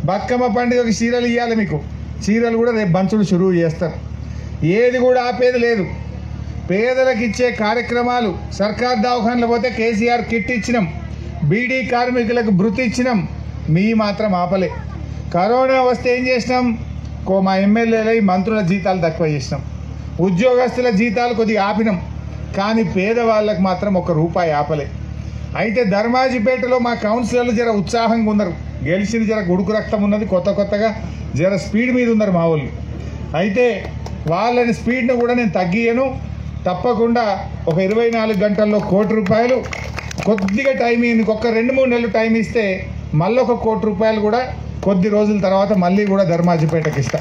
బతుకమ్మ పండుగకి చీరలు ఇవ్వాలి మీకు చీరలు కూడా రేపు బంచుడు షురువు చేస్తారు ఏది కూడా ఆపేది లేదు పేదలకు ఇచ్చే కార్యక్రమాలు సర్కార్ దవాఖానలో పోతే కేసీఆర్ కిట్ ఇచ్చినాం బీడీ కార్మికులకు భృతి ఇచ్చినాం మీ మాత్రం ఆపలే కరోనా వస్తే ఏం చేసినాం కో మా ఎమ్మెల్యేలై మంత్రుల జీతాలు తక్కువ చేసినాం ఉద్యోగస్తుల జీతాలు కొద్దిగా ఆపినాం కానీ పేదవాళ్ళకు మాత్రం ఒక రూపాయి ఆపలే అయితే ధర్మాజిపేటలో మా కౌన్సిలర్లు జర ఉత్సాహంగా ఉన్నారు గెలిచిన జర గుడుకు రక్తం ఉన్నది కొత్త కొత్తగా జర స్పీడ్ మీద ఉన్నారు మా వాళ్ళు అయితే వాళ్ళని స్పీడ్ను కూడా నేను తగ్గియను తప్పకుండా ఒక ఇరవై నాలుగు గంటల్లో కోటి రూపాయలు కొద్దిగా టైం ఇంకొక ఒక రెండు మూడు నెలలు టైం ఇస్తే మళ్ళీ ఒక కోటి రూపాయలు కూడా కొద్ది రోజుల తర్వాత మళ్ళీ కూడా ధర్మాజిపేటకి ఇస్తా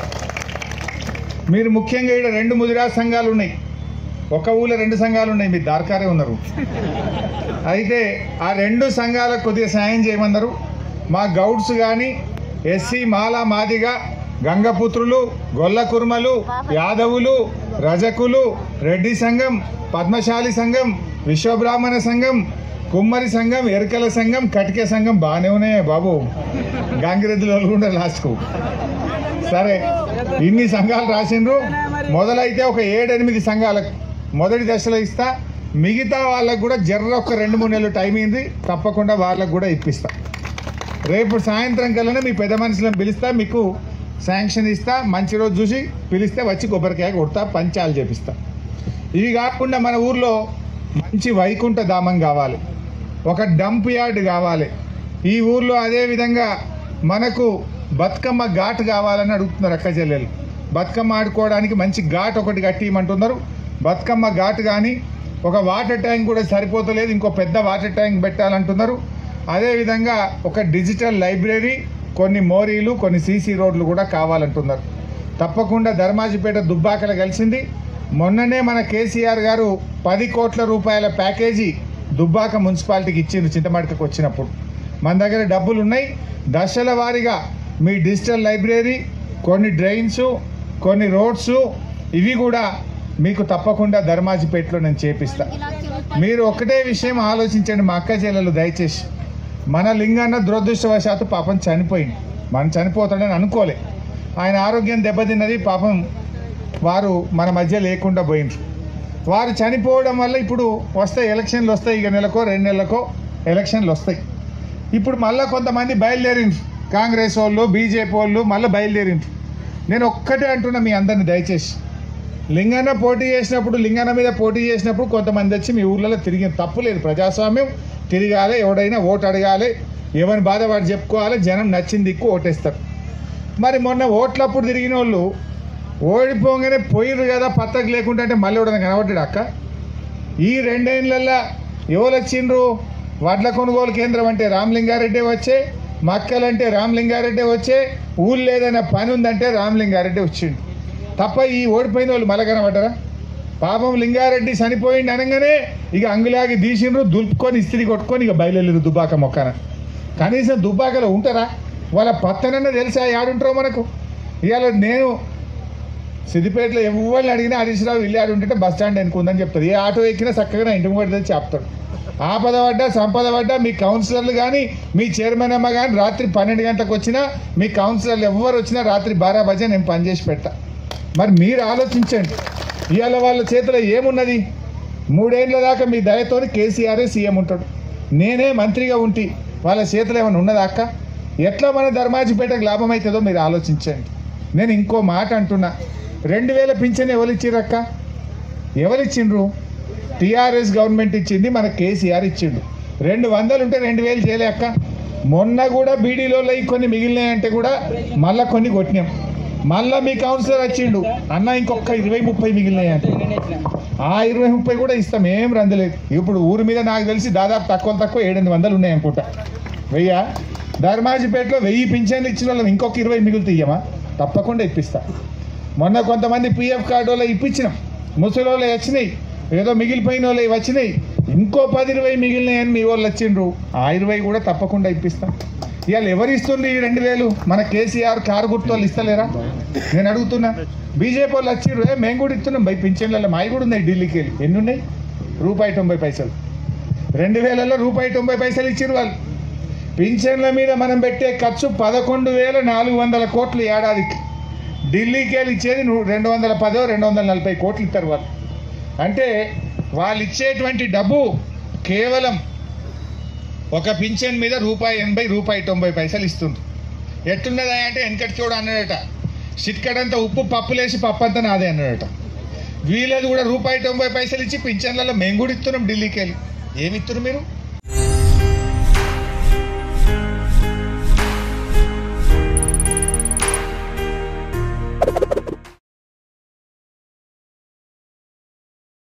మీరు ముఖ్యంగా ఇక్కడ రెండు ముదిరా సంఘాలు ఉన్నాయి ఒక ఊళ్ళో రెండు సంఘాలు ఉన్నాయి మీరు దార్కారే ఉన్నారు అయితే ఆ రెండు సంఘాలకు కొద్దిగా సాయం చేయమన్నారు మా గౌడ్స్ కానీ ఎస్సీ మాల మాదిగా గంగపుత్రులు గొల్ల కుర్మలు యాదవులు రజకులు రెడ్డి సంఘం పద్మశాలి సంఘం విశ్వబ్రాహ్మణ సంఘం కుమ్మరి సంఘం ఎరకల సంఘం కటిక సంఘం బాగానే ఉన్నాయి బాబు గంగిరెద్దుల వాళ్ళు కూడా లాస్ట్కు సరే ఇన్ని సంఘాలు రాసిండ్రు మొదలైతే ఒక ఏడెనిమిది సంఘాలకు మొదటి దశలో ఇస్తా మిగతా వాళ్ళకు కూడా జర్ర ఒక రెండు మూడు నెలలు టైం అయింది తప్పకుండా వాళ్ళకు కూడా ఇప్పిస్తా రేపు సాయంత్రం కల్లా మీ పెద్ద మనుషులను పిలిస్తా మీకు శాంక్షన్ ఇస్తా మంచి రోజు చూసి పిలిస్తే వచ్చి కొబ్బరికాయ కొడతా పంచాలు చేపిస్తా ఇవి కాకుండా మన ఊర్లో మంచి వైకుంఠ ధామం కావాలి ఒక డంప్ యార్డ్ కావాలి ఈ ఊర్లో అదే విధంగా మనకు బతుకమ్మ ఘాట్ కావాలని అడుగుతున్నారు అక్క చెల్లెలు బతుకమ్మ ఆడుకోవడానికి మంచి ఘాట్ ఒకటి కట్టియమంటున్నారు బతుకమ్మ ఘాట్ కానీ ఒక వాటర్ ట్యాంక్ కూడా సరిపోతలేదు ఇంకో పెద్ద వాటర్ ట్యాంక్ పెట్టాలంటున్నారు అదేవిధంగా ఒక డిజిటల్ లైబ్రరీ కొన్ని మోరీలు కొన్ని సీసీ రోడ్లు కూడా కావాలంటున్నారు తప్పకుండా ధర్మాజిపేట దుబ్బాకల కలిసింది మొన్ననే మన కేసీఆర్ గారు పది కోట్ల రూపాయల ప్యాకేజీ దుబ్బాక మున్సిపాలిటీకి ఇచ్చింది చింతమడకకు వచ్చినప్పుడు మన దగ్గర డబ్బులు ఉన్నాయి దశల వారీగా మీ డిజిటల్ లైబ్రరీ కొన్ని డ్రైన్స్ కొన్ని రోడ్స్ ఇవి కూడా మీకు తప్పకుండా ధర్మాజిపేటలో నేను చేపిస్తా మీరు ఒకటే విషయం ఆలోచించండి మా అక్క చెల్లెలు దయచేసి మన లింగన్న దురదృష్టవశాత్తు పాపం చనిపోయింది మనం చనిపోతాడని అనుకోలే ఆయన ఆరోగ్యం దెబ్బతిన్నది పాపం వారు మన మధ్య లేకుండా పోయిండ్రు వారు చనిపోవడం వల్ల ఇప్పుడు వస్తాయి ఎలక్షన్లు వస్తాయి ఇక నెలకో రెండు నెలలకో ఎలక్షన్లు వస్తాయి ఇప్పుడు మళ్ళీ కొంతమంది బయలుదేరిండ్రు కాంగ్రెస్ వాళ్ళు బీజేపీ వాళ్ళు మళ్ళీ బయలుదేరిండ్రు నేను ఒక్కటే అంటున్నా మీ అందరిని దయచేసి లింగన్న పోటీ చేసినప్పుడు లింగన్న మీద పోటీ చేసినప్పుడు కొంతమంది వచ్చి మీ ఊర్లలో తిరిగి తప్పులేదు ప్రజాస్వామ్యం తిరగాలి ఎవడైనా ఓటు అడగాలి ఎవరి బాధ వాడు చెప్పుకోవాలి జనం నచ్చింది దిక్కు ఓటేస్తారు మరి మొన్న ఓట్లప్పుడు తిరిగిన వాళ్ళు ఓడిపోగానే పోయిర్రు కదా పత్తకు లేకుండా అంటే మళ్ళీ ఎవడన్నా కనబడ్డాడు అక్క ఈ రెండేళ్లలో ఎవరు వచ్చిండ్రు వడ్ల కొనుగోలు కేంద్రం అంటే రామలింగారెడ్డి వచ్చే మక్కలంటే రామలింగారెడ్డి వచ్చే ఊళ్ళు ఏదైనా పని ఉందంటే రామలింగారెడ్డి వచ్చిండు తప్ప ఈ ఓడిపోయిన వాళ్ళు మళ్ళీ కనబడ్డారా పాపం లింగారెడ్డి చనిపోయింది అనగానే ఇక అంగులాగి తీసిండ్రు దులుపుకొని ఇస్త్రీ కొట్టుకొని ఇక బయలుదేరు దుబ్బాక మొక్కన కనీసం దుబ్బాకలో ఉంటారా వాళ్ళ పత్తనన్న తెలుసా ఆడుంటారో మనకు ఇవాళ నేను సిద్దిపేటలో ఎవరిని అడిగినా హరీష్ రావు ఇల్లు ఆడు ఉంటే బస్ స్టాండ్ ఎన్నుకుందని చెప్తారు ఏ ఆటో ఎక్కినా చక్కగా నా ఇంటి ముంగట చెప్తాడు ఆపద పడ్డా సంపద పడ్డా మీ కౌన్సిలర్లు కానీ మీ చైర్మన్ అమ్మ కానీ రాత్రి పన్నెండు గంటలకు వచ్చినా మీ కౌన్సిలర్లు ఎవరు వచ్చినా రాత్రి బారా బజే నేను పనిచేసి పెడతా మరి మీరు ఆలోచించండి ఇవాళ వాళ్ళ చేతిలో ఏమున్నది మూడేళ్ల దాకా మీ దయతోని కేసీఆరే సీఎం ఉంటాడు నేనే మంత్రిగా ఉంటి వాళ్ళ చేతిలో ఏమైనా ఉన్నదా అక్క ఎట్లా మన ధర్మాజిపేటకు లాభం అవుతుందో మీరు ఆలోచించండి నేను ఇంకో మాట అంటున్నా రెండు వేల పింఛన్ ఎవరు ఇచ్చిర్రక్క ఎవరిచ్చిండ్రు టీఆర్ఎస్ గవర్నమెంట్ ఇచ్చింది మన కేసీఆర్ ఇచ్చిండు రెండు వందలు ఉంటే రెండు వేలు చేయలే అక్క మొన్న కూడా బీడీలో కొన్ని మిగిలినాయంటే కూడా మళ్ళా కొన్ని కొట్టినాం మళ్ళా మీ కౌన్సిలర్ వచ్చిండు అన్న ఇంకొక ఇరవై ముప్పై మిగిలినాయంట ఆ ఇరవై ముప్పై కూడా ఇస్తాం ఏం రందలేదు ఇప్పుడు ఊరి మీద నాకు తెలిసి దాదాపు తక్కువ తక్కువ ఏడెనిమిది వందలు ఉన్నాయి అనుకుంటా వెయ్యా ధర్మాజిపేటలో వెయ్యి పింఛన్లు ఇచ్చిన వాళ్ళని ఇంకొక ఇరవై మిగులుతూ ఇయ్యమా తప్పకుండా ఇప్పిస్తా మొన్న కొంతమంది పిఎఫ్ కార్డు వాళ్ళు ఇప్పించినాం ముసలి వాళ్ళు వచ్చినాయి ఏదో మిగిలిపోయిన వాళ్ళు వచ్చినాయి ఇంకో పది ఇరవై మిగిలినాయని మీ వాళ్ళు వచ్చిండ్రు ఆ ఇరవై కూడా తప్పకుండా ఇప్పిస్తాం ఇవాళ ఎవరు ఇస్తుంది ఈ రెండు వేలు మన కేసీఆర్ కారు గుర్తు వాళ్ళు ఇస్తలేరా నేను అడుగుతున్నా బీజేపీ వాళ్ళు వచ్చిర్రు ఏ మేము కూడా ఇస్తున్నాం బై పింఛన్లలో మావి కూడా ఉన్నాయి ఢిల్లీకి వెళ్ళి ఎన్ని ఉన్నాయి రూపాయి తొంభై పైసలు రెండు వేలలో రూపాయి తొంభై పైసలు ఇచ్చిర్రు వాళ్ళు పింఛన్ల మీద మనం పెట్టే ఖర్చు పదకొండు వేల నాలుగు వందల కోట్లు ఏడాదికి ఢిల్లీకి వెళ్ళి ఇచ్చేది ను- రెండు వందల పదో రెండు వందల నలభై కోట్లు ఇస్తారు వాళ్ళు అంటే వాళ్ళు ఇచ్చేటువంటి డబ్బు కేవలం ఒక పింఛన్ మీద రూపాయి ఎనభై రూపాయి తొంభై పైసలు ఇస్తుంది ఎట్టున్నదా అంటే వెనకటి చూడు అన్నాడట చిట్కడంతా ఉప్పు పప్పులేసి పప్పు అంతా నాదే అన్నాడట వీళ్ళది కూడా రూపాయి తొంభై పైసలు ఇచ్చి పింఛన్లలో మేము కూడా ఇస్తున్నాం ఢిల్లీకి వెళ్ళి ఏమి ఇస్తున్నారు మీరు